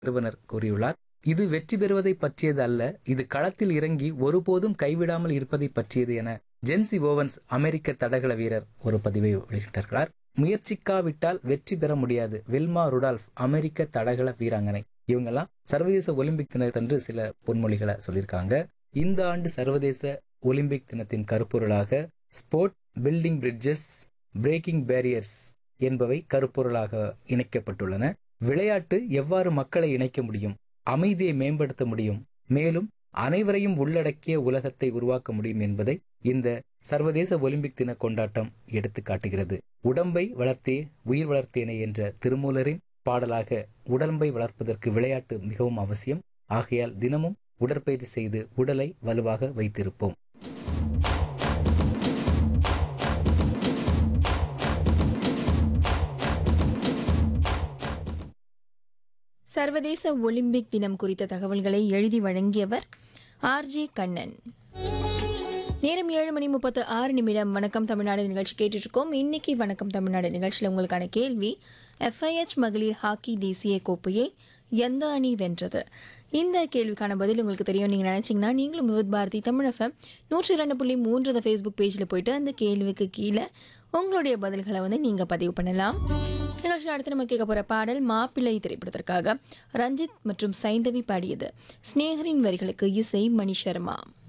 நிறுவனர் கூறியுள்ளார் இது வெற்றி பெறுவதை பற்றியது அல்ல இது களத்தில் இறங்கி ஒருபோதும் கைவிடாமல் இருப்பதை பற்றியது என ஜென்சி ஓவன்ஸ் அமெரிக்க தடகள வீரர் ஒரு பதிவை வெளியிட்டார்களார் முயற்சிக்காவிட்டால் வெற்றி பெற முடியாது வில்மா ருடால்ஃப் அமெரிக்க தடகள வீராங்கனை இவங்கெல்லாம் சர்வதேச ஒலிம்பிக் தினத்தன்று சில பொன்மொழிகளை சொல்லியிருக்காங்க இந்த ஆண்டு சர்வதேச ஒலிம்பிக் தினத்தின் கருப்பொருளாக sport building bridges breaking barriers என்பவை கருப்பொருளாக இணைக்கப்பட்டுள்ளன விளையாட்டு எவ்வாறு மக்களை இணைக்க முடியும் அமைதியை மேம்படுத்த முடியும் மேலும் அனைவரையும் உள்ளடக்கிய உலகத்தை உருவாக்க முடியும் என்பதை இந்த சர்வதேச ஒலிம்பிக் தின கொண்டாட்டம் எடுத்து காட்டுகிறது உடம்பை வளர்த்தே உயிர் வளர்த்தேனே என்ற திருமூலரின் பாடலாக உடம்பை வளர்ப்பதற்கு விளையாட்டு மிகவும் அவசியம் ஆகையால் தினமும் உடற்பயிற்சி செய்து உடலை வலுவாக வைத்திருப்போம் சர்வதேச ஒலிம்பிக் தினம் குறித்த தகவல்களை எழுதி வழங்கியவர் ஆர்ஜே கண்ணன் நேரம் ஏழு மணி முப்பத்து ஆறு நிமிடம் வணக்கம் தமிழ்நாடு நிகழ்ச்சி கேட்டுட்டு இருக்கோம் இன்னைக்கு வணக்கம் தமிழ்நாடு நிகழ்ச்சியில் உங்களுக்கான கேள்வி எஃப்ஐஹெச் மகளிர் ஹாக்கி தேசிய கோப்பையை எந்த அணி வென்றது இந்த கேள்விக்கான பதில் உங்களுக்கு தெரியும் நீங்கள் நினச்சிங்கன்னா நீங்களும் விவித் பாரதி தமிழ் எஃப்எம் நூற்றி இரண்டு புள்ளி மூன்று ஃபேஸ்புக் பேஜில் போயிட்டு அந்த கேள்விக்கு கீழே உங்களுடைய பதில்களை வந்து நீங்கள் பதிவு பண்ணலாம் நிகழ்ச்சியில் அடுத்து நம்ம கேட்க போகிற பாடல் மாப்பிள்ளை திரைப்படத்திற்காக ரஞ்சித் மற்றும் சைந்தவி பாடியது ஸ்னேகரின் வரிகளுக்கு இசை மணி சர்மா